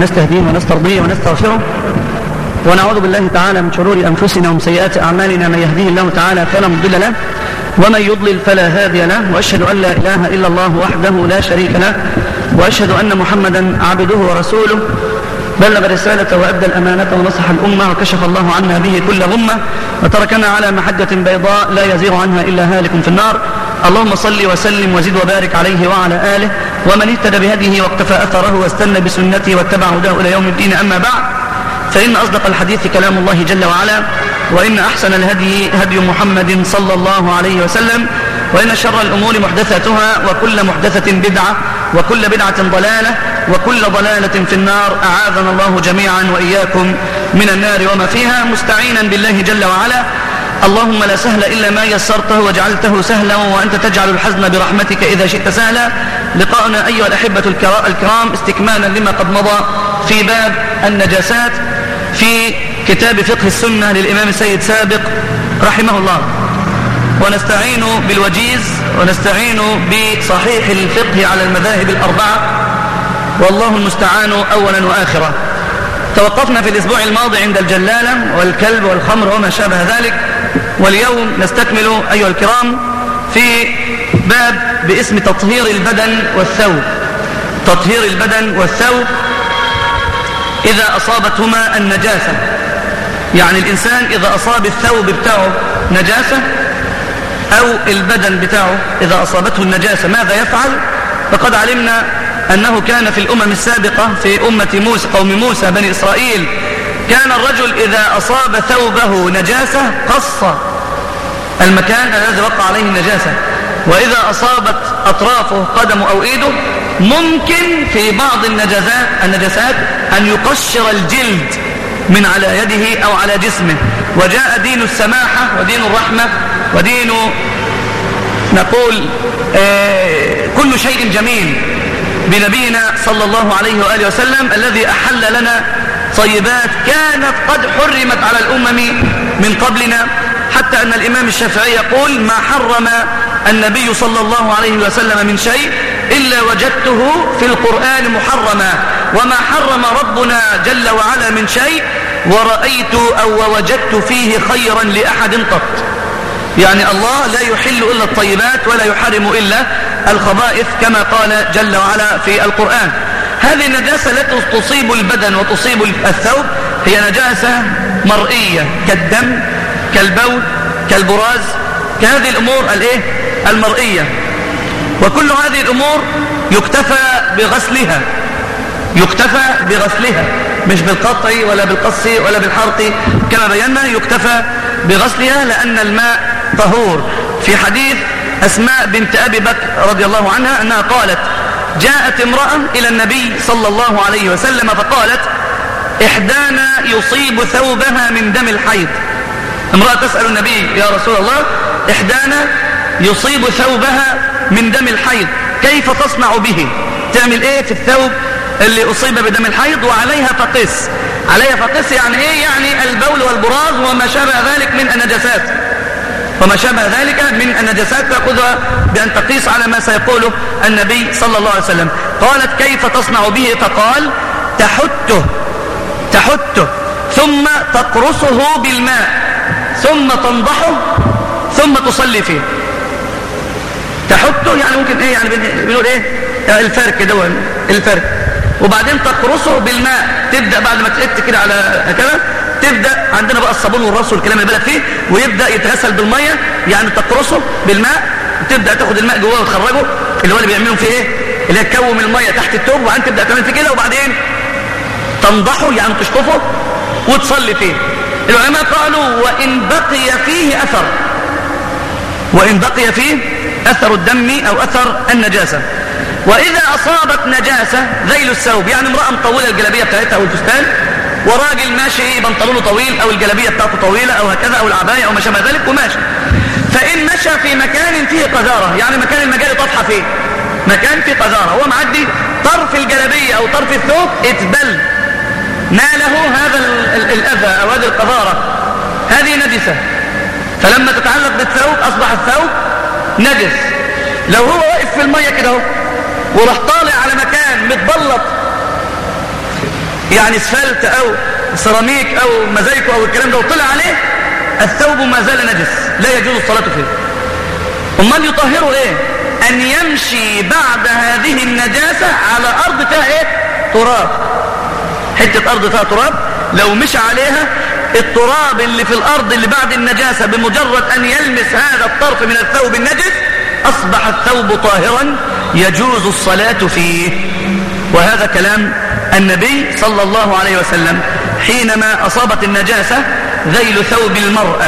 ونستهديه ونسترضيه ونستغفره ونعوذ بالله تعالى من شرور أنفسنا ومن سيئات أعمالنا من يهديه الله تعالى فلا مضل له ومن يضلل فلا هادي له وأشهد أن لا إله إلا الله وحده لا شريك له وأشهد أن محمدا عبده ورسوله بلغ الرسالة وأدى الأمانة ونصح الأمة وكشف الله عنا به كل غمة وتركنا على محجة بيضاء لا يزيغ عنها إلا هالك في النار اللهم صل وسلم وزد وبارك عليه وعلى آله ومن اهتدى بهديه واقتفى أثره واستنى بسنته واتبع هداه إلى يوم الدين أما بعد فإن أصدق الحديث كلام الله جل وعلا وإن أحسن الهدي هدي محمد صلى الله عليه وسلم وإن شر الأمور محدثاتها وكل محدثة بدعة وكل بدعة ضلالة وكل ضلالة في النار أعاذنا الله جميعا وإياكم من النار وما فيها مستعينا بالله جل وعلا اللهم لا سهل إلا ما يسرته وجعلته سهلا وأنت تجعل الحزن برحمتك إذا شئت سهلا لقاؤنا أيها الأحبة الكرام استكمالا لما قد مضى في باب النجاسات في كتاب فقه السنة للإمام السيد سابق رحمه الله ونستعين بالوجيز ونستعين بصحيح الفقه على المذاهب الأربعة والله المستعان أولا وآخرا توقفنا في الأسبوع الماضي عند الجلالة والكلب والخمر وما شابه ذلك واليوم نستكمل أيها الكرام في باب باسم تطهير البدن والثوب تطهير البدن والثوب إذا أصابتهما النجاسة يعني الإنسان إذا أصاب الثوب بتاعه نجاسة أو البدن بتاعه إذا أصابته النجاسة ماذا يفعل فقد علمنا أنه كان في الأمم السابقة في أمة موسى قوم موسى بني إسرائيل كان الرجل إذا أصاب ثوبه نجاسة قص المكان الذي وقع عليه النجاسة وإذا أصابت أطرافه قدم أو إيده ممكن في بعض النجاسات, النجاسات أن يقشر الجلد من على يده أو على جسمه وجاء دين السماحة ودين الرحمة ودين نقول آه كل شيء جميل بنبينا صلى الله عليه وآله وسلم الذي أحل لنا طيبات كانت قد حرمت على الأمم من قبلنا حتى أن الإمام الشافعي يقول ما حرم النبي صلى الله عليه وسلم من شيء إلا وجدته في القرآن محرما وما حرم ربنا جل وعلا من شيء ورأيت أو وجدت فيه خيرا لأحد قط يعني الله لا يحل إلا الطيبات ولا يحرم إلا الخبائث كما قال جل وعلا في القرآن هذه النجاسة التي تصيب البدن وتصيب الثوب هي نجاسة مرئية كالدم كالبول كالبراز كهذه الأمور الايه المرئية وكل هذه الأمور يكتفى بغسلها يكتفى بغسلها مش بالقطع ولا بالقص ولا بالحرق كما بينا يكتفى بغسلها لأن الماء طهور في حديث أسماء بنت أبي بكر رضي الله عنها أنها قالت جاءت امرأة إلى النبي صلى الله عليه وسلم فقالت إحدانا يصيب ثوبها من دم الحيض امرأة تسأل النبي يا رسول الله إحدانا يصيب ثوبها من دم الحيض كيف تصنع به تعمل ايه في الثوب اللي أصيب بدم الحيض وعليها فقس عليها فقس يعني ايه يعني البول والبراز وما شابه ذلك من النجاسات وما شابه ذلك من النجاسات تأخذها بأن تقيس على ما سيقوله النبي صلى الله عليه وسلم قالت كيف تصنع به فقال تحته تحته ثم تقرصه بالماء ثم تنضحه ثم تصلي فيه تحته يعني ممكن ايه يعني بنقول ايه الفرك دول الفرك وبعدين تقرصه بالماء تبدأ بعد ما تقت كده على كده تبدأ عندنا بقى الصابون والرص والكلام اللي بالك فيه ويبدأ يتغسل بالمية يعني تقرصه بالماء وتبدأ تاخد الماء جواه وتخرجه اللي هو اللي بيعملهم فيه ايه اللي هي تكوم المية تحت التوب وبعدين تبدأ تعمل فيه كده وبعدين تنضحه يعني تشطفه وتصلي فيه العلماء قالوا وإن بقي فيه أثر وإن بقي فيه أثر الدم أو أثر النجاسة وإذا أصابت نجاسة ذيل الثوب يعني امرأة مطولة الجلابية بتاعتها أو الفستان وراجل ماشي بنطلونه طويل أو الجلابية بتاعته طويلة أو هكذا أو العباية أو ما شابه ذلك وماشي فإن مشى في مكان فيه قذارة يعني مكان المجال طفحة فيه مكان فيه قذارة هو معدي طرف الجلابية أو طرف الثوب اتبل ناله هذا الأذى أو هذه القذارة هذه نجسة فلما تتعلق بالثوب أصبح الثوب نجس لو هو واقف في المية كده اهو وراح طالع على مكان متبلط يعني اسفلت او سيراميك او مزايكو او الكلام ده وطلع عليه الثوب ما زال نجس لا يجوز الصلاة فيه امال يطهره ايه ان يمشي بعد هذه النجاسة على ارض فيها ايه تراب حتة ارض فيها تراب لو مشى عليها التراب اللي في الارض اللي بعد النجاسة بمجرد ان يلمس هذا الطرف من الثوب النجس اصبح الثوب طاهرا يجوز الصلاة فيه وهذا كلام النبي صلى الله عليه وسلم حينما أصابت النجاسة ذيل ثوب المرأة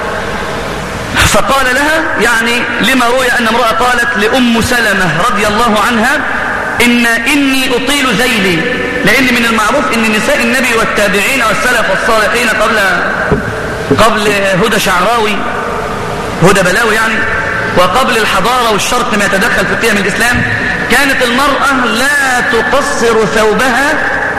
فقال لها يعني لما روي أن امرأة قالت لأم سلمة رضي الله عنها إن إني أطيل ذيلي لأن من المعروف أن نساء النبي والتابعين والسلف والصالحين قبل قبل هدى شعراوي هدى بلاوي يعني وقبل الحضارة والشرق ما يتدخل في قيم الإسلام كانت المرأة لا تقصر ثوبها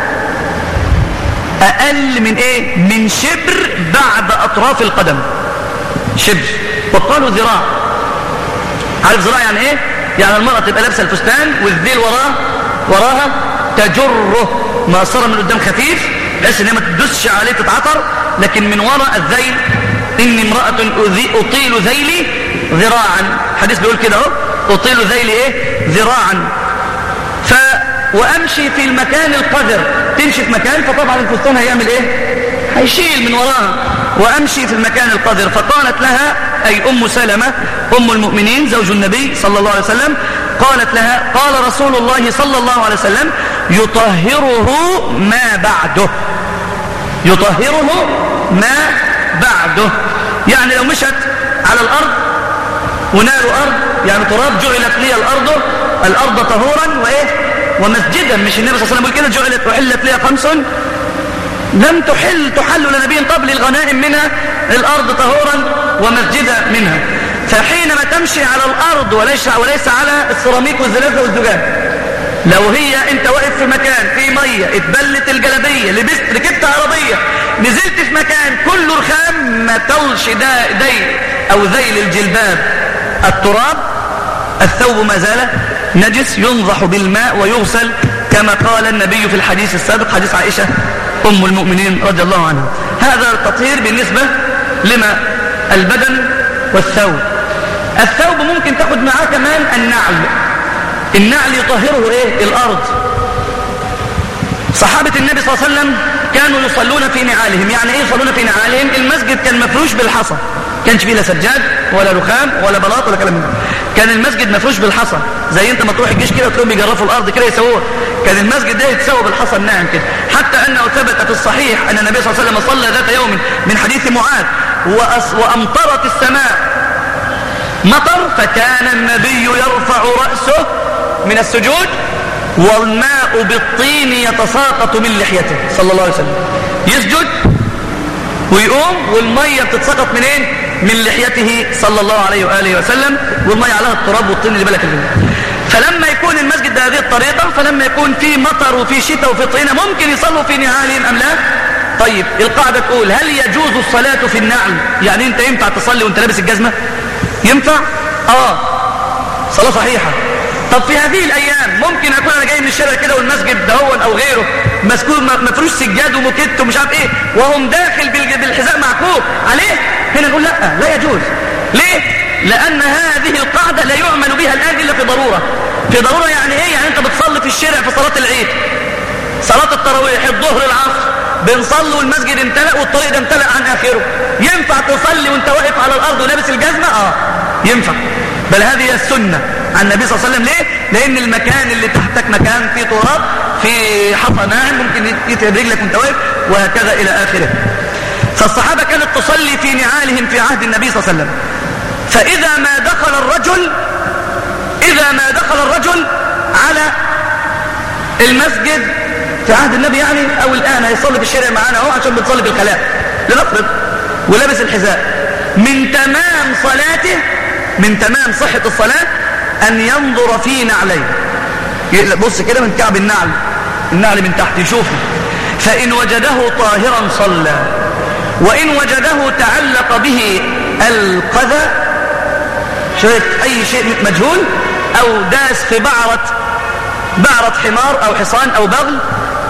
أقل من إيه؟ من شبر بعد أطراف القدم شبر وقالوا ذراع عارف ذراع يعني إيه؟ يعني المرأة تبقى لابسة الفستان والذيل وراه وراها تجره مقصرة من قدام خفيف بحيث ان هي ما تدسش عليه تتعطر لكن من وراء الذيل إني امرأة أطيل ذيلي ذراعا حديث بيقول كده اهو أطيل ذيلي إيه ذراعا ف وأمشي في المكان القذر تمشي في مكان فطبعا الفستان هيعمل إيه هيشيل من وراها وأمشي في المكان القذر فقالت لها أي أم سلمة أم المؤمنين زوج النبي صلى الله عليه وسلم قالت لها قال رسول الله صلى الله عليه وسلم يطهره ما بعده يطهره ما بعده يعني لو مشت على الأرض ونالوا أرض يعني تراب جعلت لي الأرض الأرض طهورا وإيه ومسجدا مش النبي صلى الله عليه وسلم يقول كده جعلت وحلت لي خمس لم تحل تحل لنبي قبل الغنائم منها الأرض طهورا ومسجدا منها فحينما تمشي على الأرض وليس, وليس على السيراميك والزلازة والزجاج لو هي انت واقف في مكان في مية اتبلت الجلبية لبست ركبت عربية نزلت في مكان كله رخام ما طلش دا ديل او ذيل الجلباب التراب الثوب ما زال نجس ينضح بالماء ويغسل كما قال النبي في الحديث السابق حديث عائشة أم المؤمنين رضي الله عنها هذا التطهير بالنسبة لما البدن والثوب الثوب ممكن تاخد معاه كمان النعل النعل يطهره ايه الارض صحابة النبي صلى الله عليه وسلم كانوا يصلون في نعالهم يعني ايه يصلون في نعالهم المسجد كان مفروش بالحصى كانش فيه لا سجاد ولا رخام ولا بلاط ولا كلام من ده كان المسجد مفروش بالحصى زي انت ما تروح الجيش كده وتلاقيهم بيجرفوا الارض كده يسووها كان المسجد ده يتسوى بالحصى الناعم كده حتى انه ثبت في الصحيح ان النبي صلى الله عليه وسلم صلى ذات يوم من حديث معاذ وأص وامطرت السماء مطر فكان النبي يرفع رأسه من السجود والماء بالطين يتساقط من لحيته صلى الله عليه وسلم يسجد ويقوم والمية بتتسقط منين من لحيته صلى الله عليه وآله وسلم والمية عليها التراب والطين اللي بالك منه فلما يكون المسجد بهذه الطريقة فلما يكون في مطر وفي شتاء وفي طينة ممكن يصلوا في نعالهم أم لا طيب القاعدة تقول هل يجوز الصلاة في النعل يعني انت ينفع تصلي وانت لابس الجزمة ينفع اه صلاة صحيحة طب في هذه الأيام ممكن أكون أنا جاي من الشارع كده والمسجد دهون أو غيره مسكون مفروش سجاد وموكيت ومش عارف إيه وهم داخل بالحذاء معكوب عليه هنا نقول لا لا يجوز ليه؟ لأن هذه القاعدة لا يعمل بها الآن إلا في ضرورة في ضرورة يعني إيه؟ يعني أنت بتصلي في الشارع في صلاة العيد صلاة التراويح الظهر العصر بنصلي والمسجد امتلأ والطريق ده امتلأ عن آخره ينفع تصلي وانت واقف على الأرض ولابس الجزمة؟ آه ينفع بل هذه هي السنة عن النبي صلى الله عليه وسلم ليه؟ لأن المكان اللي تحتك مكان فيه تراب في حصى ناعم ممكن يتعب رجلك وانت واقف وهكذا إلى آخره فالصحابة كانت تصلي في نعالهم في عهد النبي صلى الله عليه وسلم فإذا ما دخل الرجل إذا ما دخل الرجل على المسجد في عهد النبي يعني أو الآن هيصلي في الشارع معانا أهو عشان بتصلي في الخلاء لنفرض ولابس الحذاء من تمام صلاته من تمام صحة الصلاة أن ينظر في نعليه بص كده من كعب النعل النعل من تحت يشوفه فإن وجده طاهرا صلى وإن وجده تعلق به القذى شايف أي شيء مجهول أو داس في بعرة بعرة حمار أو حصان أو بغل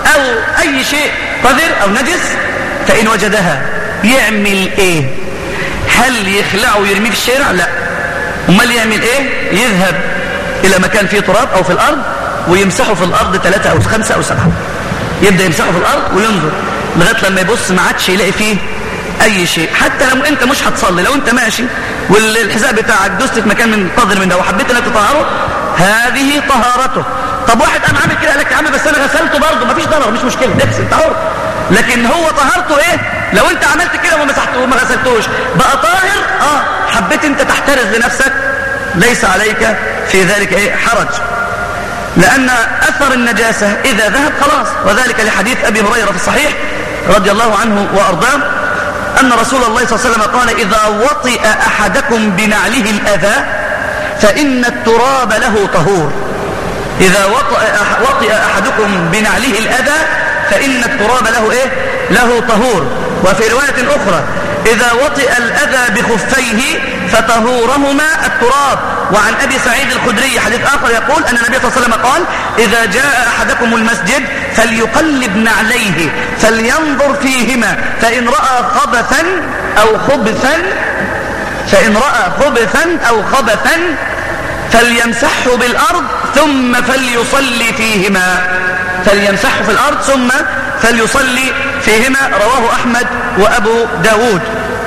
أو أي شيء قذر أو نجس فإن وجدها يعمل إيه هل يخلعه ويرميه في الشارع لا امال يعمل إيه يذهب إلى مكان فيه تراب أو في الأرض ويمسحه في الأرض ثلاثة أو خمسة أو سبعة يبدأ يمسحه في الأرض وينظر لغاية لما يبص ما عادش يلاقي فيه أي شيء حتى لو أنت مش هتصلي لو أنت ماشي والحذاء بتاعك دوست في مكان من قدر من ده وحبيت أنك تطهره هذه طهارته طب واحد قام عامل كده قال لك يا عم بس انا غسلته برضه مفيش ضرر مش مشكله اغسل طهور لكن هو طهارته ايه لو انت عملت كده وما مسحته وما غسلتوش بقى طاهر اه حبيت انت تحترز لنفسك ليس عليك في ذلك ايه حرج لأن أثر النجاسة إذا ذهب خلاص وذلك لحديث أبي هريرة في الصحيح رضي الله عنه وأرضاه أن رسول الله صلى الله عليه وسلم قال إذا وطئ أحدكم بنعله الأذى فإن التراب له طهور إذا وطئ, وطئ أحدكم بنعله الأذى فإن التراب له إيه؟ له طهور وفي رواية أخرى إذا وطئ الأذى بخفيه فطهورهما التراب وعن أبي سعيد الخدري حديث آخر يقول أن النبي صلى الله عليه وسلم قال إذا جاء أحدكم المسجد فليقلب نعليه فلينظر فيهما فإن رأى خبثا أو خبثا فإن رأى خبثا أو خبثا فليمسحه بالأرض ثم فليصلي فيهما فليمسحه في الأرض ثم فليصلي فيهما رواه أحمد وأبو داود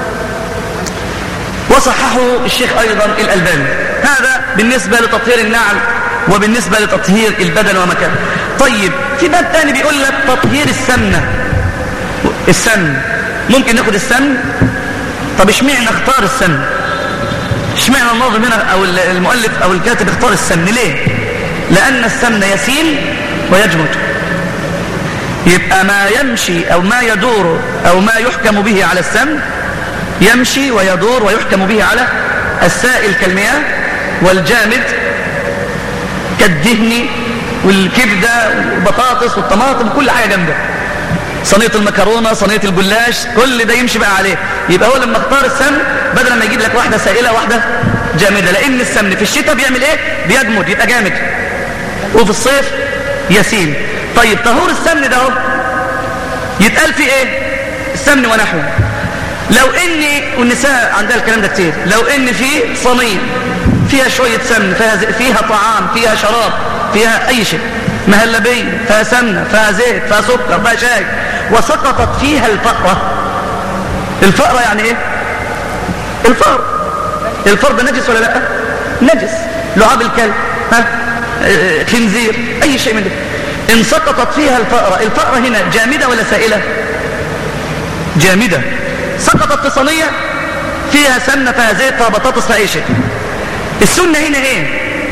وصححه الشيخ أيضا الألباني هذا بالنسبة لتطهير النعل وبالنسبة لتطهير البدن ومكان طيب في باب تاني بيقول لك تطهير السمنة السمن ممكن ناخد السمن طب اشمعنى اختار السمن اشمعنى الناظم هنا او المؤلف او الكاتب اختار السمن ليه لان السمن يسيل ويجمد يبقى ما يمشي او ما يدور او ما يحكم به على السمن يمشي ويدور ويحكم به على السائل كالمياه والجامد كالدهن والكبدة والبطاطس والطماطم كل حاجة جامدة صينية المكرونة صينية الجلاش كل ده يمشي بقى عليه يبقى هو لما اختار السمن بدل ما يجيب لك واحدة سائلة واحدة جامدة لأن السمن في الشتاء بيعمل ايه بيجمد يبقى جامد وفي الصيف يسيل طيب طهور السمن ده هو يتقال فيه ايه السمن ونحوه لو ان والنساء عندها الكلام ده كتير لو ان في صينيه فيها شويه سمن فيها, فيها طعام فيها شراب فيها اي شيء مهلبيه فيها سمنه فيها زيت فيها سكر فيها شاي وسقطت فيها الفأرة الفأرة يعني ايه الفأر الفأر ده نجس ولا لا نجس لعاب الكلب ها خنزير اي شيء من ده ان سقطت فيها الفأرة الفأرة هنا جامدة ولا سائلة جامدة سقطت في صينية فيها سمنة فيها زيت فيها بطاطس فيها اي شيء السنة هنا ايه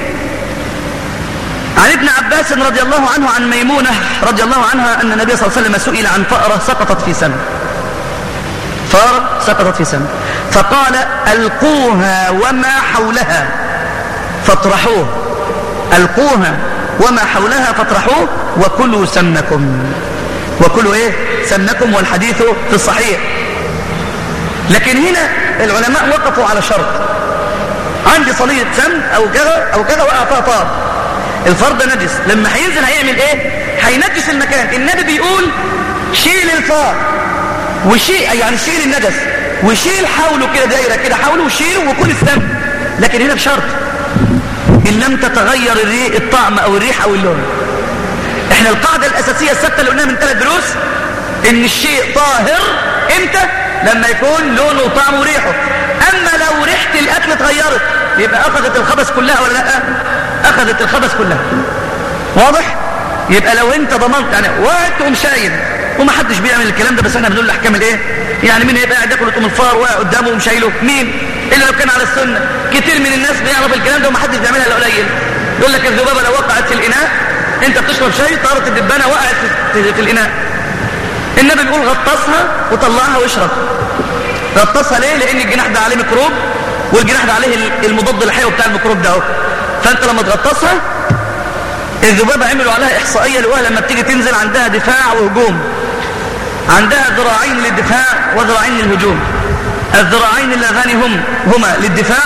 عن ابن عباس رضي الله عنه عن ميمونة رضي الله عنها أن النبي صلى الله عليه وسلم سئل عن فأرة سقطت في سمن فأرة سقطت في سمن فقال ألقوها وما حولها فاطرحوه ألقوها وما حولها فاطرحوه وكلوا سمنكم وكلوا ايه سمنكم والحديث في الصحيح لكن هنا العلماء وقفوا على شرط عندي صينيه سمن او كذا او كذا وقع فيها طار الفار ده نجس لما هينزل هيعمل ايه هينجس المكان النبي بيقول شيل الفار وشيل يعني شيل النجس وشيل حوله كده دايره كده حوله وشيله وكل السمن لكن هنا بشرط ان لم تتغير الريح الطعم او الريح او اللون احنا القاعده الاساسيه الثابته اللي قلناها من ثلاث دروس ان الشيء طاهر امتى لما يكون لونه وطعمه وريحه اما لو ريحه الاكل اتغيرت يبقى اخذت الخبث كلها ولا لا اخذت الخبث كلها واضح يبقى لو انت ضمنت يعني واحد تقوم شايل وما حدش بيعمل الكلام ده بس احنا بنقول الاحكام الايه يعني مين هيبقى قاعد ياكل تقوم الفار واقع قدامه ومشايله مين الا لو كان على السنه كتير من الناس بيعرف الكلام ده وما حدش بيعملها الا قليل يقول لك الذبابه لو وقعت في الاناء انت بتشرب شاي طارت الدبانه وقعت في, في الاناء النبي بيقول غطسها وطلعها واشرب غطسها ليه لان الجناح ده عليه ميكروب والجناح ده عليه المضاد الحيوي بتاع الميكروب ده اهو فانت لما تغطسها الذبابه عملوا عليها احصائيه لقوها لما بتيجي تنزل عندها دفاع وهجوم عندها ذراعين للدفاع وذراعين للهجوم الذراعين اللذان هم هما للدفاع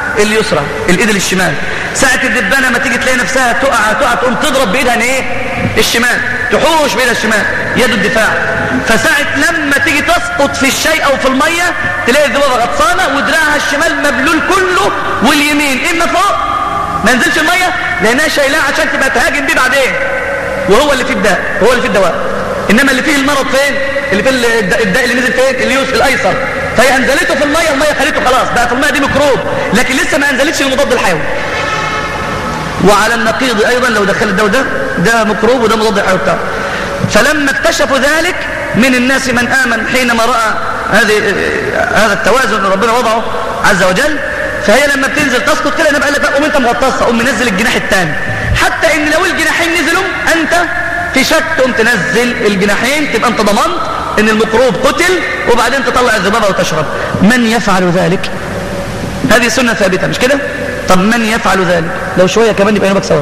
اليسرى الايد الشمال ساعه الدبانه ما تيجي تلاقي نفسها تقع تقع تقوم تضرب بايدها ايه الشمال تحوش بين الشمال يد الدفاع فساعة لما تيجي تسقط في الشيء او في المية تلاقي الذبابة غطسانة ودراعها الشمال مبلول كله واليمين اما فوق ما ينزلش المية لانها شايلاه عشان تبقى تهاجم بيه بعدين وهو اللي فيه الداء هو اللي فيه الدواء انما اللي فيه المرض فين اللي فيه الداء اللي نزل فين اليوس الايسر فهي انزلته في المية المية خليته خلاص بقى في المية دي ميكروب لكن لسه ما انزلتش المضاد الحيوي وعلى النقيض ايضا لو دخل ده وده ده ميكروب وده مضاد الحيوي بتاعه فلما اكتشفوا ذلك من الناس من آمن حينما رأى هذه هذا التوازن اللي ربنا وضعه عز وجل فهي لما بتنزل تسقط كده نبقى لك قوم انت مغطسها قوم منزل الجناح الثاني حتى ان لو الجناحين نزلوا انت في شك تقوم تنزل الجناحين تبقى انت ضمنت ان الميكروب قتل وبعدين تطلع الذبابه وتشرب من يفعل ذلك هذه سنه ثابته مش كده طب من يفعل ذلك لو شويه كمان يبقى ينبك سوا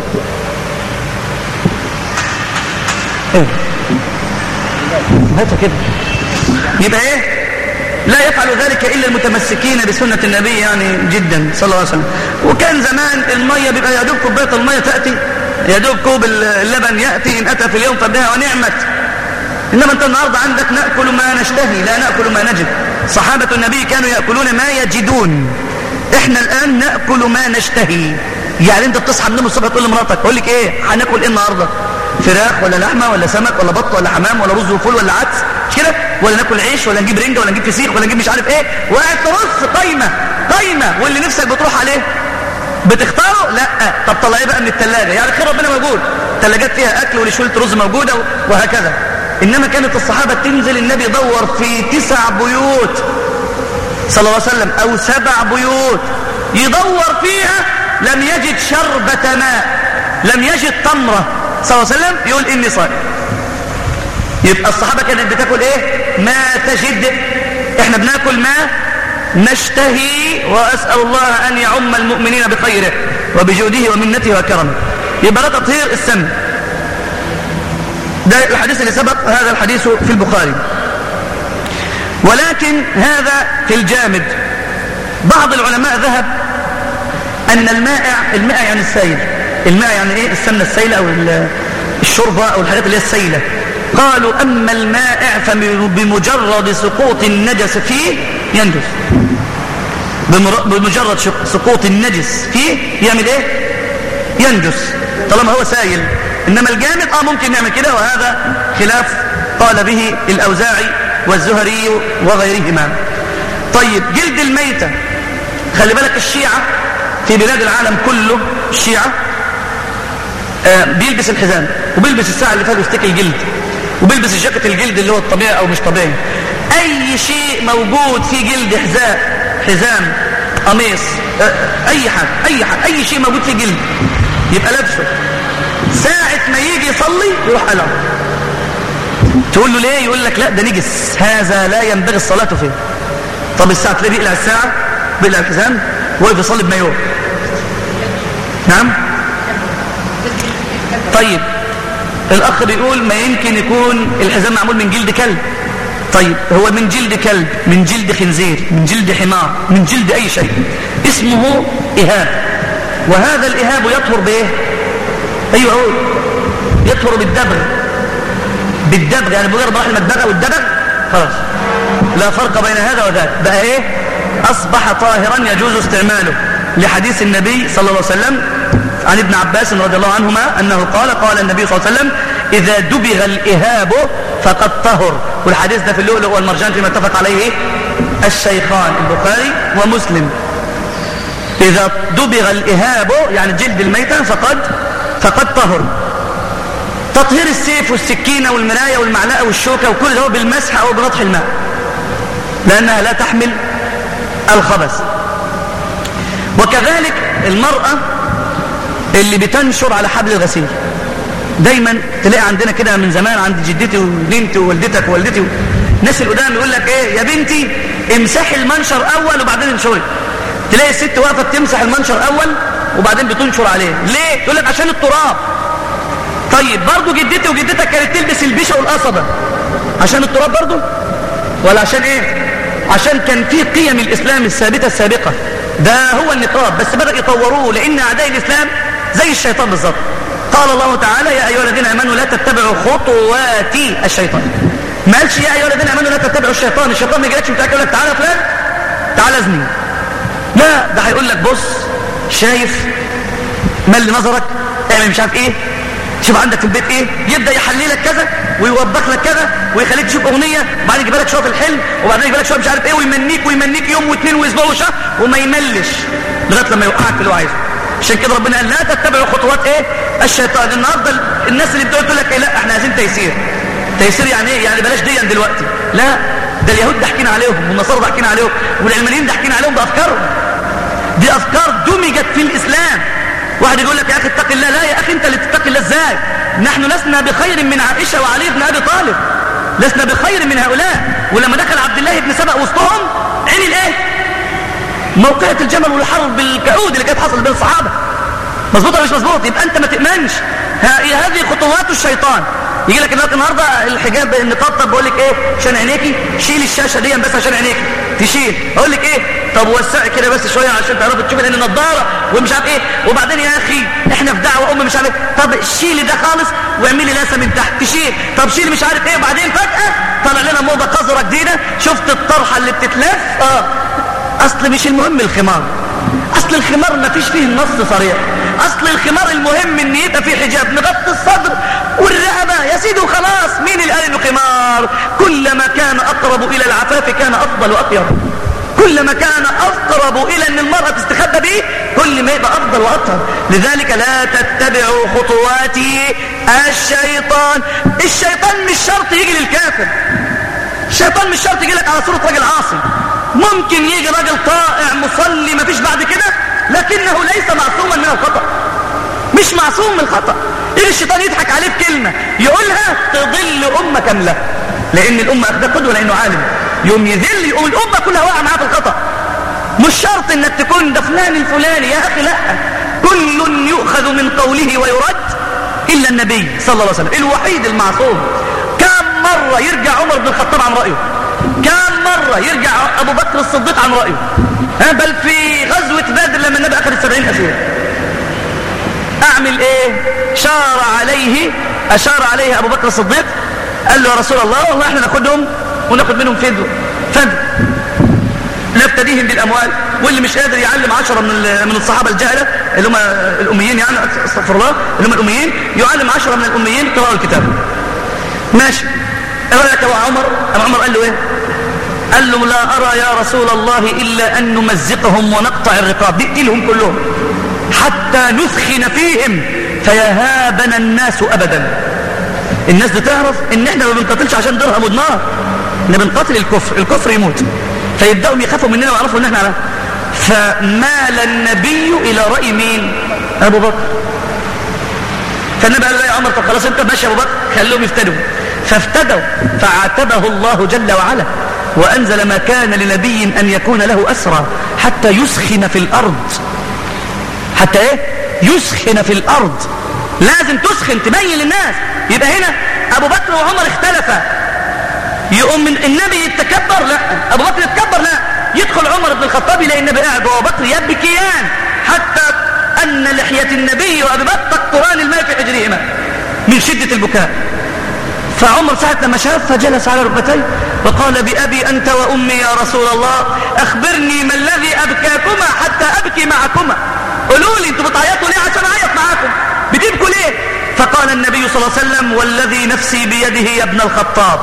ايه هاتها كده يبقى ايه لا يفعل ذلك إلا المتمسكين بسنة النبي يعني جدا صلى الله عليه وسلم وكان زمان المية بيبقى يدوب كوباية المية تأتي يدوب كوب اللبن يأتي إن أتى في اليوم فبها ونعمت إنما أنت النهاردة عندك نأكل ما نشتهي لا نأكل ما نجد صحابة النبي كانوا يأكلون ما يجدون إحنا الآن نأكل ما نشتهي يعني أنت بتصحى من النوم الصبح تقول لمراتك أقول لك إيه هناكل إيه النهاردة فراخ ولا لحمة ولا سمك ولا بط ولا حمام ولا رز وفول ولا عدس مش كده ولا ناكل عيش ولا نجيب رنجة ولا نجيب فسيخ ولا نجيب مش عارف ايه وقاعد ترص قايمة قايمة واللي نفسك بتروح عليه بتختاره لا طب طلعيه بقى من الثلاجة يعني خير ربنا موجود ثلاجات فيها اكل ولشولة رز موجودة وهكذا انما كانت الصحابة تنزل النبي يدور في تسع بيوت صلى الله عليه وسلم او سبع بيوت يدور فيها لم يجد شربة ماء لم يجد تمرة صلى الله عليه وسلم يقول إني صائم يبقى الصحابة كانت بتاكل إيه ما تجد إحنا بناكل ما نشتهي وأسأل الله أن يعم المؤمنين بخيره وبجوده ومنته وكرمه يبقى لا تطهير السم ده الحديث اللي سبق هذا الحديث في البخاري ولكن هذا في الجامد بعض العلماء ذهب أن المائع المائع يعني السائل الماء يعني ايه السمنة السيلة او الشوربة او الحاجات اللي هي السيلة قالوا اما المائع فبمجرد سقوط النجس فيه ينجس بمجرد سقوط النجس فيه يعمل ايه ينجس طالما هو سائل انما الجامد اه ممكن نعمل كده وهذا خلاف قال به الاوزاعي والزهري وغيرهما طيب جلد الميتة خلي بالك الشيعة في بلاد العالم كله الشيعة آه بيلبس الحزام وبيلبس الساعة اللي فيها بيفتكي الجلد وبيلبس الجاكيت الجلد اللي هو الطبيعي او مش طبيعي اي شيء موجود في جلد حذاء حزام قميص آه اي حاجة اي حاجة اي شيء موجود في جلد يبقى لابسه ساعة ما يجي يصلي يروح قلعه تقول له ليه يقول لك لا ده نجس هذا لا ينبغي الصلاة فيه طب الساعة تلاقيه بيقلع الساعة بيقلع الحزام وقف يصلي بمايوه نعم طيب الأخ بيقول ما يمكن يكون الحزام معمول من جلد كلب طيب هو من جلد كلب من جلد خنزير من جلد حمار من جلد أي شيء اسمه إهاب وهذا الإهاب يطهر بإيه أيوة أقول يطهر بالدبغ بالدبغ يعني بغير راح المدبغة والدبغ خلاص لا فرق بين هذا وذاك بقى إيه أصبح طاهرا يجوز استعماله لحديث النبي صلى الله عليه وسلم عن ابن عباس رضي الله عنهما أنه قال قال النبي صلى الله عليه وسلم إذا دبغ الإهاب فقد طهر والحديث ده في اللؤلؤ والمرجان فيما اتفق عليه الشيخان البخاري ومسلم إذا دبغ الإهاب يعني جلد الميتة فقد فقد طهر تطهير السيف والسكينة والمراية والمعلقة والشوكة وكل ده بالمسح أو بنطح الماء لأنها لا تحمل الخبث وكذلك المرأة اللي بتنشر على حبل الغسيل دايما تلاقي عندنا كده من زمان عند جدتي وبنتي ووالدتك ووالدتي الناس القدام يقول لك ايه يا بنتي امسحي المنشر اول وبعدين انشري تلاقي الست واقفه بتمسح المنشر اول وبعدين بتنشر عليه ليه تقول لك عشان التراب طيب برضه جدتي وجدتك كانت تلبس البيشه والقصبه عشان التراب برضه ولا عشان ايه عشان كان في قيم الاسلام الثابته السابقه ده هو النقاب بس بدأ يطوروه لان اعداء الاسلام زي الشيطان بالظبط قال الله تعالى يا أيها الذين آمنوا لا تتبعوا خطوات الشيطان ما قالش يا أيها الذين آمنوا لا تتبعوا الشيطان الشيطان ما جالكش متأكد يقول لك تعالى فلان تعالى ازني لا ده هيقول لك بص شايف مل نظرك اعمل مش عارف ايه شوف عندك في البيت ايه يبدا يحللك كذا ويوبخ لك كذا ويخليك تشوف اغنيه وبعدين يجيب لك شويه في الحلم وبعدين يجيب لك شويه مش عارف ايه ويمنيك ويمنيك يوم واثنين واسبوع وشهر وما يملش لغايه لما يوقعك في اللي هو عايزه عشان كده ربنا قال لا تتبعوا خطوات ايه الشيطان النهارده الناس اللي بتقول تقول لك ايه لا احنا عايزين تيسير تيسير يعني ايه يعني بلاش ديا دلوقتي لا ده اليهود ضحكين عليهم والنصارى ضحكين عليهم والعلمانيين ضحكين عليهم بافكارهم دي افكار دمجت في الاسلام واحد يقول لك يا اخي اتق الله لا يا اخي انت اللي تتقي الله ازاي نحن لسنا بخير من عائشه وعلي بن ابي طالب لسنا بخير من هؤلاء ولما دخل عبد الله بن سبأ وسطهم عمل ايه موقعة الجمل والحرب بالكعود اللي كانت حصلت بين الصحابه مظبوط ولا مش مظبوط يبقى انت ما تامنش هذه خطوات الشيطان يجي لك النهارده الحجاب النقاب طب بقول لك ايه عشان عينيكي شيل الشاشه دي بس عشان عينيكي تشيل اقول لك ايه طب وسعي كده بس شويه عشان تعرفي تشوفي لان النضاره ومش عارف ايه وبعدين يا اخي احنا في دعوه ام مش عارف طب شيلي ده خالص واعملي لاسه من تحت تشيل طب شيلي مش عارف ايه وبعدين فجاه طلع لنا موضه قذره جديده شفت الطرحه اللي بتتلف اه اصل مش المهم الخمار اصل الخمار ما فيش فيه النص صريح اصل الخمار المهم ان يبقى فيه حجاب نغطي الصدر والرقبه يا سيدي وخلاص مين اللي قال انه خمار كلما كان اقرب الى العفاف كان افضل واطيب كلما كان اقرب الى ان المراه تستخبى به كل ما يبقى افضل واطهر لذلك لا تتبعوا خطوات الشيطان الشيطان مش شرط يجي للكافر الشيطان مش شرط يجي لك على صوره راجل عاصي ممكن يجي راجل طائع مصلي مفيش بعد كده لكنه ليس معصوما من الخطأ مش معصوم من الخطأ يجي الشيطان يضحك عليه بكلمة يقولها تضل أمة كاملة لأن الأمة أخذ قدوة لأنه عالم يوم يذل يقوم الأمة كلها واقعة معاه في الخطأ مش شرط انك تكون ده فلان الفلاني يا أخي لا كل يؤخذ من قوله ويرد إلا النبي صلى الله عليه وسلم الوحيد المعصوم كم مرة يرجع عمر بن الخطاب عن رأيه كم مرة يرجع أبو بكر الصديق عن رأيه ها بل في غزوة بدر لما النبي أخذ السبعين أسير أعمل إيه شار عليه أشار عليه أبو بكر الصديق قال له يا رسول الله والله احنا ناخدهم وناخد منهم فدوة فدوة نفتديهم بالأموال واللي مش قادر يعلم عشرة من من الصحابة الجهلة اللي هم الأميين يعني استغفر الله اللي هم الأميين يعلم عشرة من الأميين قراءة الكتاب ماشي ايه رايك ابو عمر ابو عمر قال له ايه قال له لا ارى يا رسول الله الا ان نمزقهم ونقطع الرقاب نقتلهم كلهم حتى نثخن فيهم فيهابنا الناس ابدا الناس دي تعرف ان احنا ما بنقاتلش عشان درهم ودينار احنا بنقاتل الكفر الكفر يموت فيبداوا يخافوا مننا ويعرفوا ان احنا على فمال النبي الى راي مين ابو بكر فالنبي قال له يا عمر طب خلاص انت ماشي يا ابو بكر خليهم يفتدوا فافتدوا فعاتبه الله جل وعلا وأنزل ما كان لنبي أن يكون له أسرى حتى يسخن في الأرض حتى إيه؟ يسخن في الأرض لازم تسخن تبين للناس يبقى هنا أبو بكر وعمر اختلفا يقوم من النبي يتكبر لا أبو بكر يتكبر لا يدخل عمر بن الخطاب يلاقي النبي قاعد وأبو بكر يبكيان حتى أن لحية النبي وأبي بكر تقطران الماء في حجرهما من شدة البكاء فعمر ساعة لما شاف فجلس على ركبتيه وقال بأبي أنت وأمي يا رسول الله أخبرني ما الذي أبكاكما حتى أبكي معكما قولوا لي أنتوا بتعيطوا ليه عشان أعيط معاكم بتبكوا ليه فقال النبي صلى الله عليه وسلم والذي نفسي بيده يا ابن الخطاب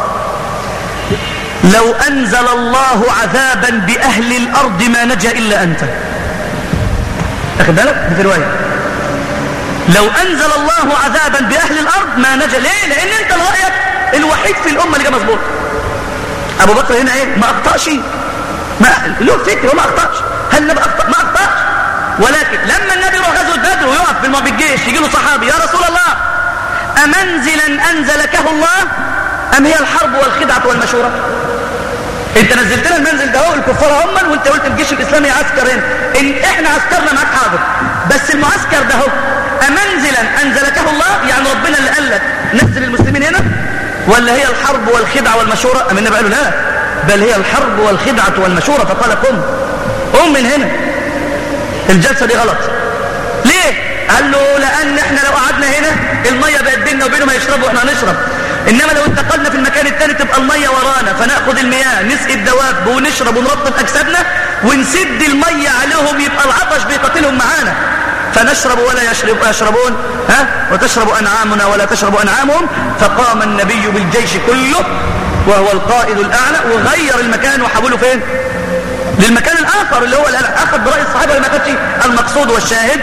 لو أنزل الله عذابا بأهل الأرض ما نجا إلا أنت أخذ بالك في رواية لو أنزل الله عذابا بأهل الأرض ما نجا ليه لأن أنت رأيك الوحيد في الأمة اللي جا مظبوط أبو بكر هنا إيه ما أخطأش ما له فكر وما أخطأش هل النبي أخطأ ما أخطأش ولكن لما النبي يروح غزوة بدر ويقف بالم- بالجيش يجي له صحابي يا رسول الله أمنزلا أنزلكه الله أم هي الحرب والخدعة والمشورة انت نزلت لنا المنزل ده اهو الكفار هم وانت قلت الجيش الاسلامي عسكر هنا ان احنا عسكرنا معاك حاضر بس المعسكر ده اهو امنزلا انزلكه الله يعني ربنا اللي قال لك نزل المسلمين هنا ولا هي الحرب والخدعه والمشوره ام النبي قالوا لا بل هي الحرب والخدعه والمشوره فقال قم قم من هنا الجلسه دي غلط ليه قال له لان احنا لو قعدنا هنا الميه بقت بيننا وبينهم هيشربوا واحنا هنشرب انما لو انتقلنا في المكان الثاني تبقى الميه ورانا فناخد المياه نسقي الدواب ونشرب ونرطب اجسادنا ونسد الميه عليهم يبقى العطش بيقتلهم معانا فنشرب ولا يشرب يشربون ها وتشرب انعامنا ولا تشرب انعامهم فقام النبي بالجيش كله وهو القائد الاعلى وغير المكان وحوله فين للمكان الآخر اللي هو أخذ برأي الصحابة لما كانش المقصود والشاهد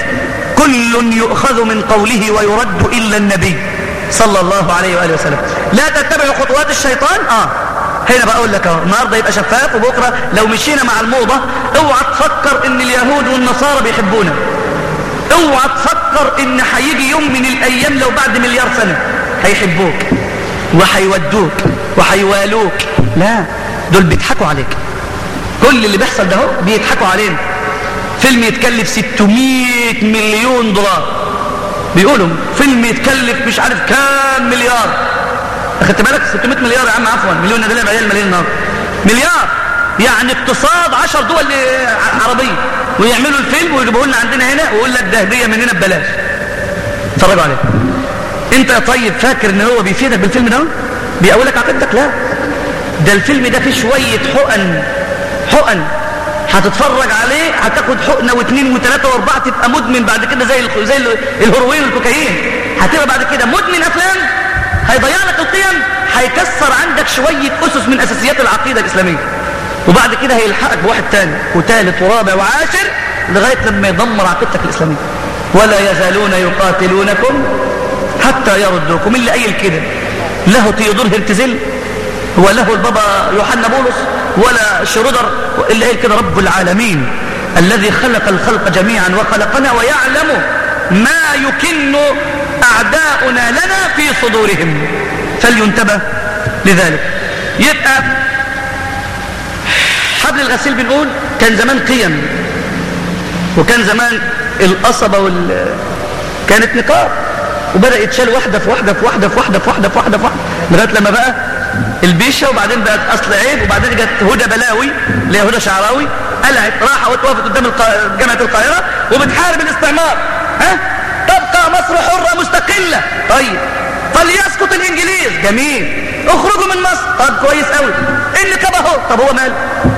كل يؤخذ من قوله ويرد إلا النبي صلى الله عليه وآله وسلم لا تتبعوا خطوات الشيطان آه هنا بقول لك اهو النهارده يبقى شفاف وبكره لو مشينا مع الموضة اوعى تفكر ان اليهود والنصارى بيحبونا اوعى تفكر ان هيجي يوم من الايام لو بعد مليار سنة هيحبوك وهيودوك وهيوالوك لا دول بيضحكوا عليك كل اللي بيحصل ده هو بيضحكوا علينا فيلم يتكلف 600 مليون دولار بيقولوا فيلم يتكلف مش عارف كام مليار اخدت بالك 600 مليار يا عم عفوا مليون ده عيال مليون النهارده مليار يعني اقتصاد 10 دول عربيه ويعملوا الفيلم ويجيبوه لنا عندنا هنا ويقول لك ده هديه مننا ببلاش اتفرجوا عليه انت يا طيب فاكر ان هو بيفيدك بالفيلم ده بيقولك عقيدتك لا ده الفيلم ده فيه شويه حقن حقن هتتفرج عليه هتاخد حقنة واثنين وثلاثة واربعة تبقى مدمن بعد كده زي زي الهروين والكوكايين هتبقى بعد كده مدمن افلام هيضيع لك القيم هيكسر عندك شوية اسس من اساسيات العقيدة الاسلامية وبعد كده هيلحقك بواحد تاني وثالث ورابع وعاشر لغاية لما يدمر عقيدتك الاسلامية ولا يزالون يقاتلونكم حتى يردوكم اللي قايل كده له تيودور هرتزل وله البابا يوحنا بولس ولا شرودر إلا قال كده رب العالمين الذي خلق الخلق جميعا وخلقنا ويعلم ما يكن أعداؤنا لنا في صدورهم فلينتبه لذلك يبقى حبل الغسيل بنقول كان زمان قيم وكان زمان القصبة وال كانت نقاب وبدأ يتشال واحدة في واحدة في واحدة في واحدة في واحدة في واحدة في واحدة لغاية لما بقى البيشة وبعدين بقت أصل عيب وبعدين جت هدى بلاوي اللي هي هدى شعراوي قلعت راحة وقفت قدام الق... جامعة القاهرة وبتحارب الاستعمار ها تبقى مصر حرة مستقلة طيب فليسقط الإنجليز جميل اخرجوا من مصر طب كويس قوي النقاب اهو طب هو ماله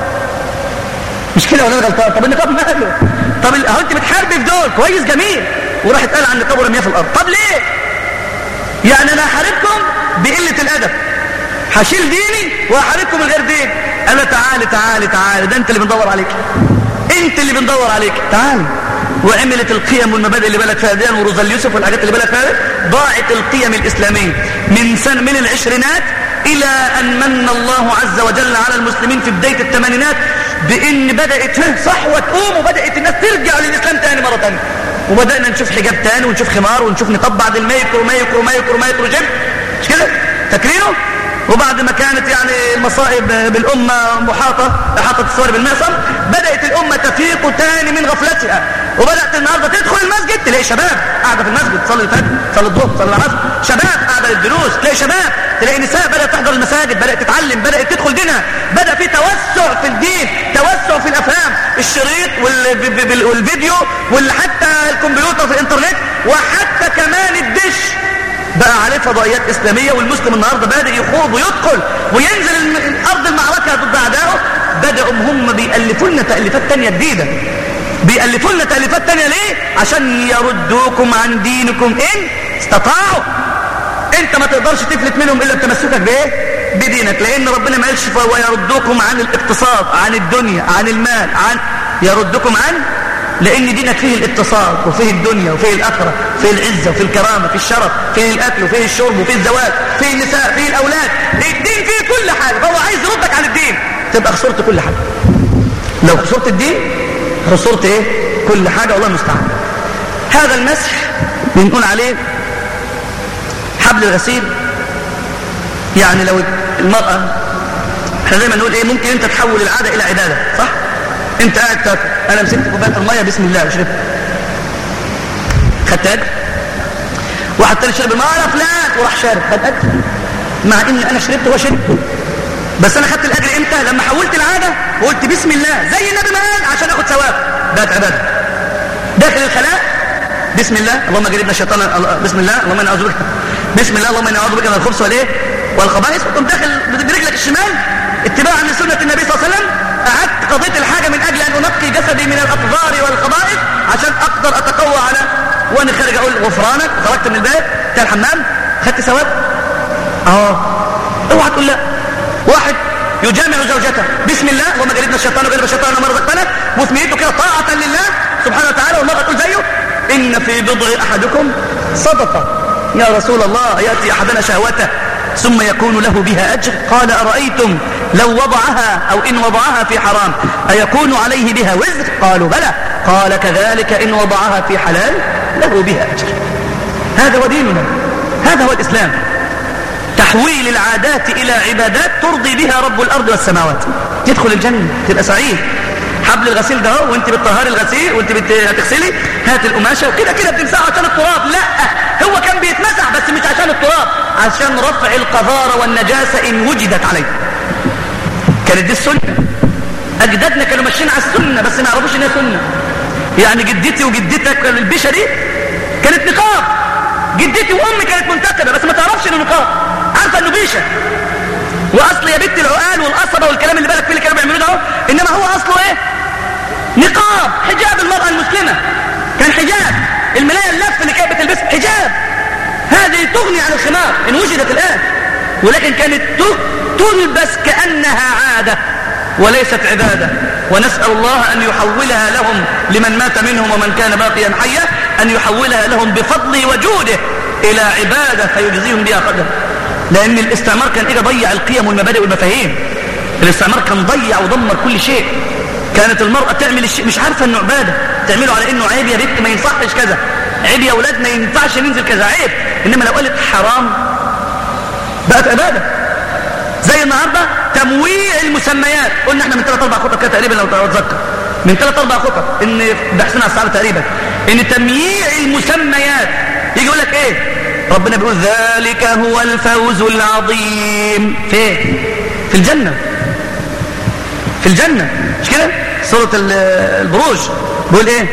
مش كده ولا انا غلطان طب النقاب ماله طب اهو انت بتحاربي في دول كويس جميل وراحت قال عن النقاب ورميها في الارض طب ليه يعني انا هحاربكم بقلة الادب هشيل ديني وهحاربكم من غير دين انا تعالي تعالي تعالي ده انت اللي بندور عليك انت اللي بندور عليك تعالي وعملت القيم والمبادئ اللي بالك فيها دي وروزال يوسف والحاجات اللي بالك فيها ضاعت القيم الاسلاميه من سنه من العشرينات الى ان من الله عز وجل على المسلمين في بدايه الثمانينات بان بدات صحوه تقوم وبدات الناس ترجع للاسلام تاني مره ثانيه وبدانا نشوف حجاب تاني ونشوف خمار ونشوف نقاب بعد الميكرو ميكرو ميكرو ميكرو جيب مش كده فاكرينه وبعد ما كانت يعني المصائب بالأمة محاطة إحاطة الصور بالمعصم بدأت الأمة تفيق تاني من غفلتها وبدأت النهاردة تدخل المسجد تلاقي شباب قاعدة في المسجد تصلي الفجر تصلي الظهر تصلي العصر شباب قاعدة للدروس تلاقي شباب تلاقي نساء بدأت تحضر المساجد بدأت تتعلم بدأت تدخل دينها بدأ في توسع في الدين توسع في الأفهام الشريط والفيديو وحتى الكمبيوتر في الانترنت وحتى كمان الدش بقى عليه فضائيات إسلامية والمسلم النهاردة بادئ يخوض ويدخل وينزل أرض المعركة ضد أعدائه بدأوا هم بيألفوا لنا تأليفات تانية جديدة بيألفوا لنا تأليفات تانية ليه؟ عشان يردوكم عن دينكم إن استطاعوا انت ما تقدرش تفلت منهم إلا بتمسكك بإيه؟ بدينك لأن ربنا ما قالش ويردوكم عن الاقتصاد عن الدنيا عن المال عن يردكم عن لأن دينك فيه الاتصال وفيه الدنيا وفيه الآخرة فيه العزة وفيه الكرامة فيه الشرف فيه الأكل وفيه الشرب وفيه الزواج فيه النساء فيه الأولاد الدين فيه كل حاجة فهو عايز يردك عن الدين تبقى خسرت كل حاجة لو خسرت الدين خسرت ايه كل حاجة والله المستعان هذا المسح بنقول عليه حبل الغسيل يعني لو المرأة احنا دايما نقول ايه ممكن انت تحول العادة الى عبادة صح انت قاعد تاكل انا مسكت كوبايه الميه بسم الله وشربت خدت اجر واحد تاني شرب الميه انا فلان وراح شارب خد اجر مع ان انا شربت وهو شرب بس انا خدت الاجر امتى لما حولت العاده وقلت بسم الله زي النبي ما قال عشان اخد ثواب بقت عباده داخل الخلاء بسم الله اللهم جنبنا الشيطان بسم الله اللهم انا اعوذ بك بسم الله اللهم انا اعوذ بك من الخبث والايه والخبائث وتقوم داخل برجلك الشمال اتباعا لسنه النبي صلى الله عليه وسلم قعدت قضيت الحاجه من اجل ان انقي جسدي من الاقذار والخبائث عشان اقدر اتقوى على وانا خارج اقول غفرانك خرجت من الباب بتاع الحمام خدت ثواب اه اوعى تقول لا واحد يجامع زوجته بسم الله اللهم جلبنا الشيطان وجلب الشيطان ما رزقتنا وسميته كده طاعه لله سبحانه وتعالى والمرأة تقول زيه إن في بضع أحدكم صدقة يا رسول الله يأتي أحدنا شهوته ثم يكون له بها أجر قال أرأيتم لو وضعها أو إن وضعها في حرام أيكون عليه بها وزر قالوا بلى قال كذلك إن وضعها في حلال له بها أجر هذا هو ديننا هذا هو الإسلام تحويل العادات إلى عبادات ترضي بها رب الأرض والسماوات تدخل الجنة تبقى سعيد حبل الغسيل ده اهو وانت بتطهري الغسيل وانت هتغسلي هات القماشه وكده كده بتمسحه عشان التراب لا هو كان بيتمسح بس مش عشان التراب عشان رفع القذاره والنجاسه ان وجدت عليه كانت دي السنه اجدادنا كانوا ماشيين على السنه بس ما يعرفوش ان هي سنه يعني جدتي وجدتك البيشه دي كانت نقاب جدتي وامي كانت منتقبه بس ما تعرفش انه نقاب عارفه انه بيشه واصل يا بنت العقال والقصبه والكلام اللي بالك فيه اللي كانوا بيعملوه ده انما هو اصله ايه نقاب حجاب المرأة المسلمة كان حجاب الملاية اللف اللي كانت بتلبسها حجاب هذه تغني عن الخمار إن وجدت الآن ولكن كانت تلبس كأنها عادة وليست عبادة ونسأل الله أن يحولها لهم لمن مات منهم ومن كان باقيا حيا أن يحولها لهم بفضله وجوده إلى عبادة فيجزيهم بها قدر لأن الاستعمار كان إيه ضيع القيم والمبادئ والمفاهيم الاستعمار كان ضيع ودمر كل شيء كانت المرأة تعمل الشيء مش عارفة انه عبادة تعمله على انه عيب يا بنت ما ينصحش كذا عيب يا اولاد ما ينفعش ننزل كذا عيب انما لو قالت حرام بقت عبادة زي النهاردة تمويع المسميات قلنا احنا من ثلاث اربع خطب كده تقريبا لو تتذكر من ثلاث اربع خطب ان بحثنا على الصحابة تقريبا ان تمييع المسميات يجي يقول لك ايه ربنا بيقول ذلك هو الفوز العظيم فين في الجنة في الجنة مش كده سورة البروج بيقول ايه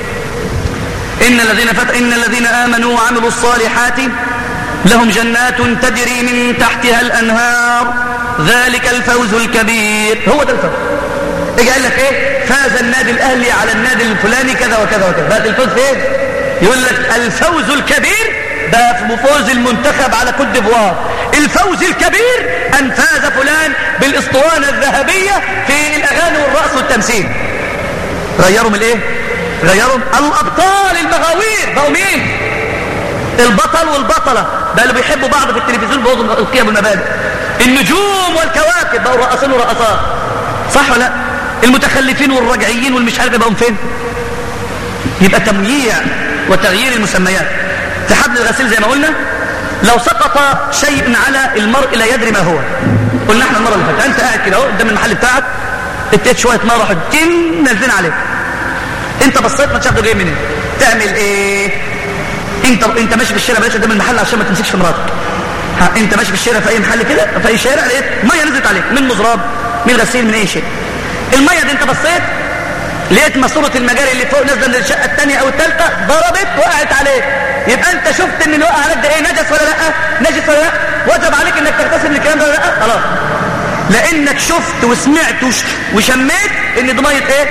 إن الذين فت... إن الذين آمنوا وعملوا الصالحات لهم جنات تجري من تحتها الأنهار ذلك الفوز الكبير هو ده الفوز يجي قال لك ايه فاز النادي الأهلي على النادي الفلاني كذا وكذا وكذا بقى الفوز فين يقول لك الفوز الكبير ده في فوز المنتخب على كوت ديفوار الفوز الكبير أن فاز فلان بالاسطوانة الذهبية في الأغاني والرقص والتمثيل غيروا من الايه غيروا الأبطال المغاوير بقوا مين البطل والبطلة بقوا بيحبوا بعض في التلفزيون بوضوا القيم والمبادئ النجوم والكواكب بقوا رقصين ورقصات صح ولا لا المتخلفين والرجعيين والمش عارف بقوا فين يبقى تمييع وتغيير المسميات في حبل الغسيل زي ما قلنا لو سقط شيء على المرء لا يدري ما هو قلنا احنا المره اللي فاتت انت قاعد كده اهو قدام المحل بتاعك اتيت شويه ميه راحت تن نازلين عليك انت بصيت ما تشوف جاي منين تعمل ايه انت انت ماشي في الشارع بلاش قدام المحل عشان ما تمسكش في مراتك ها انت ماشي في الشارع في اي محل كده في اي شارع لقيت ميه نزلت عليك من مزراب من غسيل من اي شيء الميه دي انت بصيت لقيت ماسوره المجاري اللي فوق نازله من الشقه الثانيه او الثالثه ضربت وقعت عليك يبقى انت شفت ان اللي وقع عليك ده ايه نجس ولا لا نجس ولا لا وجب عليك انك تغتسل من الكلام ده ولا لا خلاص لانك شفت وسمعت وش وشميت ان دي ميه ايه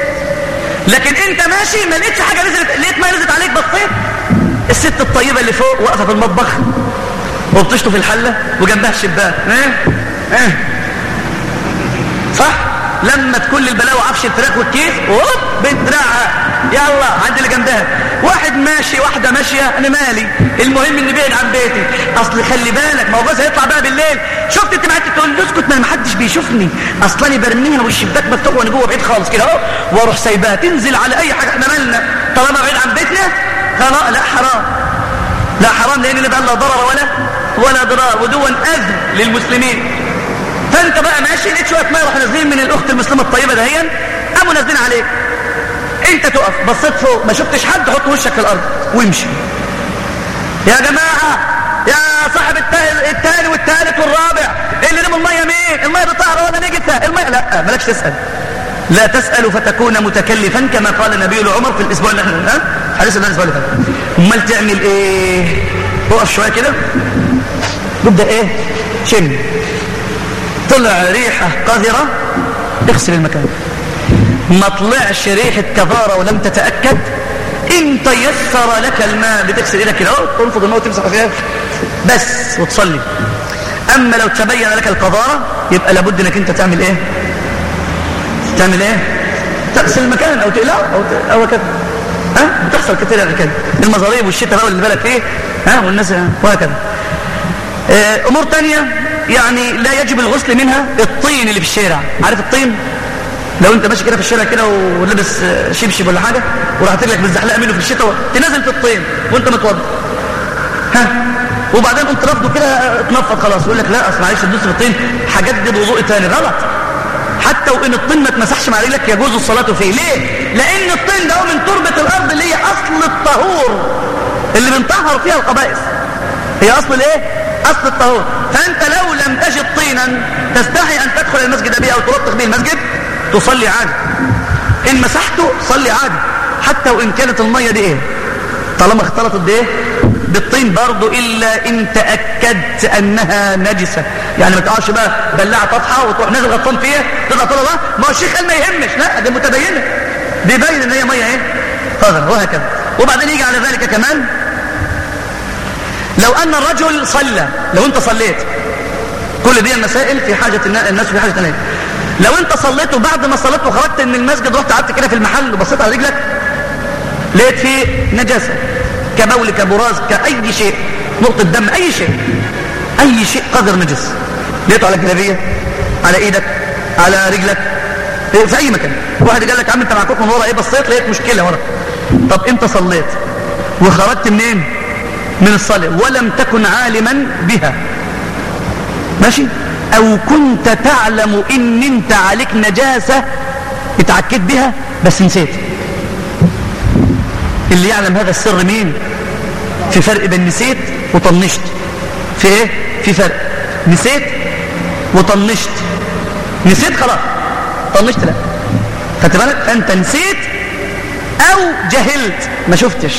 لكن انت ماشي ما لقيتش حاجه نزلت لقيت ميه نزلت عليك بصيت الست الطيبه اللي فوق واقفه في المطبخ وبتشطف الحله وجنبها الشباك ايه ايه صح لما كل البلاوي عفش الفراخ والكيس وهوب بتدرعها يلا عند اللي جنبها واحد ماشي واحدة ماشية انا مالي المهم اني بعيد عن بيتي اصل خلي بالك ما هو جوزها هيطلع بقى بالليل شفت انت معاك تقول له اسكت ما حدش بيشوفني اصل انا برميها والشباك مفتوح وانا جوه بعيد خالص كده اهو واروح سايباها تنزل على اي حاجه احنا مالنا طالما بعيد عن بيتنا خلاص لا حرام لا حرام لان لا لا ضرر ولا ولا ضرار ودون اذى للمسلمين فانت بقى ماشي لقيت شويه ميه راح نازلين من الاخت المسلمه الطيبه دهيا قاموا نازلين عليك انت تقف بصيت فوق ما شفتش حد حط وشك في الارض وامشي يا جماعه يا صاحب الثاني والثالث والرابع اللي نموا الميه مين الميه دي طاهره ولا نجسه الميه لا مالكش تسال لا تسأل فتكون متكلفا كما قال النبي لعمر في الأسبوع اللي احنا قلناه حديث الأسبوع اللي فات امال تعمل ايه وقف شوية كده نبدأ ايه شم طلع ريحة قذرة اغسل المكان ما طلعش ريحة كظارة ولم تتأكد ان تيسر لك الماء بتغسل ايدك كده تنفض الماء وتمسح فيها بس وتصلي اما لو تبين لك القذارة يبقى لابد انك انت تعمل ايه تعمل ايه تغسل المكان او تقلعه او, ت... أو كده ها بتحصل كتير كده المزاريب والشتاء بقى اللي بالك فيه ها والناس وهكذا امور تانية يعني لا يجب الغسل منها الطين اللي في الشارع عارف الطين لو انت ماشي كده في الشارع كده ولابس شبشب ولا حاجه وراحت لك بالزحلقه منه في الشتاء تنزل في الطين وانت متوضى ها وبعدين قمت رافضه كده اتنفض خلاص يقول لك لا اصل معلش تدوس في الطين هجدد وضوء تاني غلط حتى وان الطين ما اتمسحش مع رجلك يجوز الصلاه فيه ليه لان الطين ده من تربه الارض اللي هي اصل الطهور اللي بنطهر فيها القبائث هي اصل الايه اصل الطهور فانت لو لم تجد طينا تستحي ان تدخل المسجد به او تلطخ به المسجد تصلي عادي ان مسحته صلي عادي حتى وان كانت الميه دي ايه طالما اختلطت بايه بالطين برضه الا ان تاكدت انها نجسه يعني ما تقعش بقى بلاعه طفحه وتروح نازل غطان فيها تطلع طلع بقى ما هو الشيخ قال ما يهمش لا دي متبينه دي باين ان هي ميه ايه قذره وهكذا وبعدين يجي على ذلك كمان لو ان الرجل صلى لو انت صليت كل دي المسائل في حاجه الناس في حاجه الناس لو انت صليت وبعد ما صليت وخرجت من المسجد رحت قعدت كده في المحل وبصيت على رجلك لقيت فيه نجاسه كبول كبراز كأي شيء نقطة دم أي شيء أي شيء قدر نجس لقيته على الجلابية على إيدك على رجلك في أي مكان واحد قال لك عم أنت معكوك من ورا إيه بصيت لقيت مشكلة ورا طب أنت صليت وخرجت منين من الصلاة ولم تكن عالما بها ماشي أو كنت تعلم إن أنت عليك نجاسة اتعكيت بها بس نسيت اللي يعلم هذا السر مين في فرق بين نسيت وطنشت في ايه في فرق نسيت وطنشت نسيت خلاص طنشت لا خدت بالك فانت نسيت او جهلت ما شفتش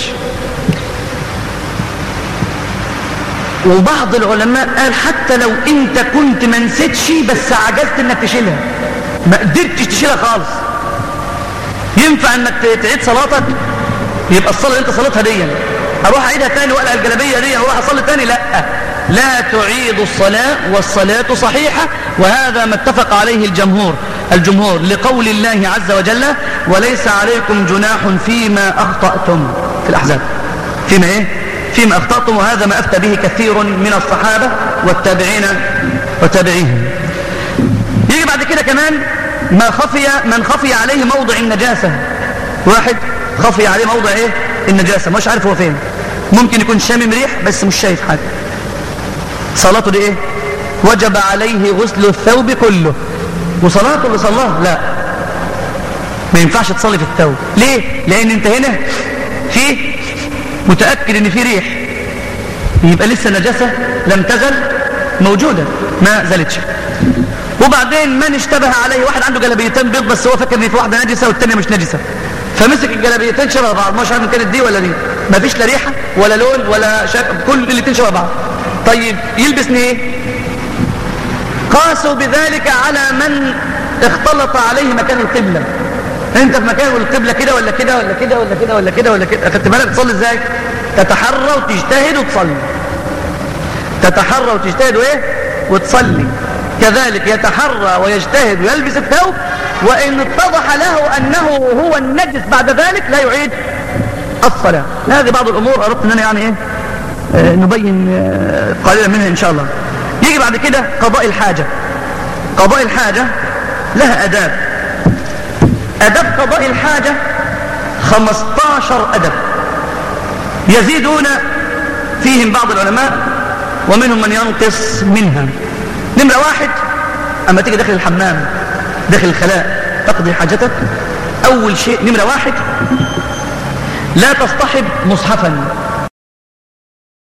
وبعض العلماء قال حتى لو انت كنت ما نسيتش بس عجزت انك تشيلها ما قدرتش تشيلها خالص ينفع انك تعيد صلاتك يبقى الصلاة اللي انت صليتها دي اروح اعيدها تاني واقلع الجلابيه دي واروح اصلي تاني لا لا تعيد الصلاة والصلاة صحيحة وهذا ما اتفق عليه الجمهور الجمهور لقول الله عز وجل وليس عليكم جناح فيما أخطأتم في الأحزاب فيما إيه؟ فيما أخطأتم وهذا ما أفتى به كثير من الصحابة والتابعين وتابعيهم يجي بعد كده كمان ما خفي من خفي عليه موضع النجاسة واحد خفي عليه موضع ايه النجاسة مش عارف هو فين ممكن يكون شامم ريح بس مش شايف حاجة صلاته دي ايه وجب عليه غسل الثوب كله وصلاته اللي صلاه لا ما ينفعش تصلي في الثوب ليه لان انت هنا في متأكد ان في ريح يبقى لسه النجاسة لم تزل موجودة ما زالتش وبعدين من اشتبه عليه واحد عنده جلبيتين بيض بس هو فاكر ان في واحدة نجسة والتانية مش نجسة فمسك الجلابيتين شبه بعض مش عارف كانت دي ولا دي ما فيش لا ريحه ولا لون ولا شكل كل الاثنين شبه بعض طيب يلبس ايه قاسوا بذلك على من اختلط عليه مكان القبلة انت في مكان والقبلة كده ولا كده ولا كده ولا كده ولا كده ولا كده اخدت بالك تصلي ازاي تتحرى وتجتهد وتصلي تتحرى وتجتهد وايه وتصلي كذلك يتحرى ويجتهد ويلبس الثوب وإن اتضح له أنه هو النجس بعد ذلك لا يعيد الصلاة هذه بعض الأمور أردت أن أنا يعني إيه آه نبين آه قليلا منها إن شاء الله يجي بعد كده قضاء الحاجة قضاء الحاجة لها أداب أداب قضاء الحاجة 15 أدب يزيدون فيهم بعض العلماء ومنهم من ينقص منها نمرة واحد أما تيجي داخل الحمام داخل الخلاء تقضي حاجتك أول شيء نمرة واحد لا تصطحب مصحفا